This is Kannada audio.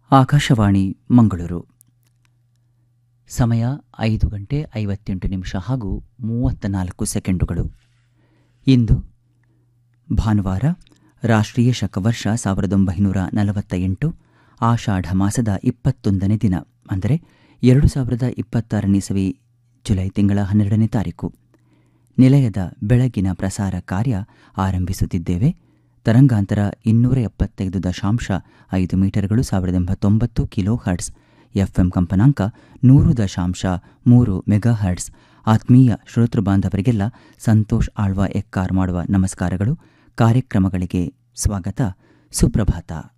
ಆಕಾಶವಾಣಿ ಮಂಗಳೂರು ಸಮಯ ಐದು ಗಂಟೆ ಐವತ್ತೆಂಟು ನಿಮಿಷ ಹಾಗೂ ಮೂವತ್ತ ನಾಲ್ಕು ಸೆಕೆಂಡುಗಳು ಇಂದು ಭಾನುವಾರ ರಾಷ್ಟ್ರೀಯ ಶಕವರ್ಷ ಸಾವಿರದ ಒಂಬೈನೂರ ನಲವತ್ತ ಎಂಟು ಆಷಾಢ ಮಾಸದ ಇಪ್ಪತ್ತೊಂದನೇ ದಿನ ಅಂದರೆ ಎರಡು ಸಾವಿರದ ಇಪ್ಪತ್ತಾರನೇ ಇಸವಿ ಜುಲೈ ತಿಂಗಳ ಹನ್ನೆರಡನೇ ತಾರೀಕು ನಿಲಯದ ಬೆಳಗಿನ ಪ್ರಸಾರ ಕಾರ್ಯ ಆರಂಭಿಸುತ್ತಿದ್ದೇವೆ ತರಂಗಾಂತರ ಇನ್ನೂರ ಎಪ್ಪತ್ತೈದು ದಶಾಂಶ ಐದು ಮೀಟರ್ಗಳು ಸಾವಿರದ ಎಂಬತ್ತೊಂಬತ್ತು ಕಿಲೋ ಹರ್ಟ್ಸ್ ಎಫ್ಎಂ ಕಂಪನಾಂಕ ನೂರು ದಶಾಂಶ ಮೂರು ಮೆಗಾ ಹರ್ಟ್ಸ್ ಆತ್ಮೀಯ ಶ್ರೋತೃ ಬಾಂಧವರಿಗೆಲ್ಲ ಸಂತೋಷ್ ಆಳ್ವ ಎಕ್ಕಾರ್ ಮಾಡುವ ನಮಸ್ಕಾರಗಳು ಕಾರ್ಯಕ್ರಮಗಳಿಗೆ ಸ್ವಾಗತ ಸುಪ್ರಭಾತ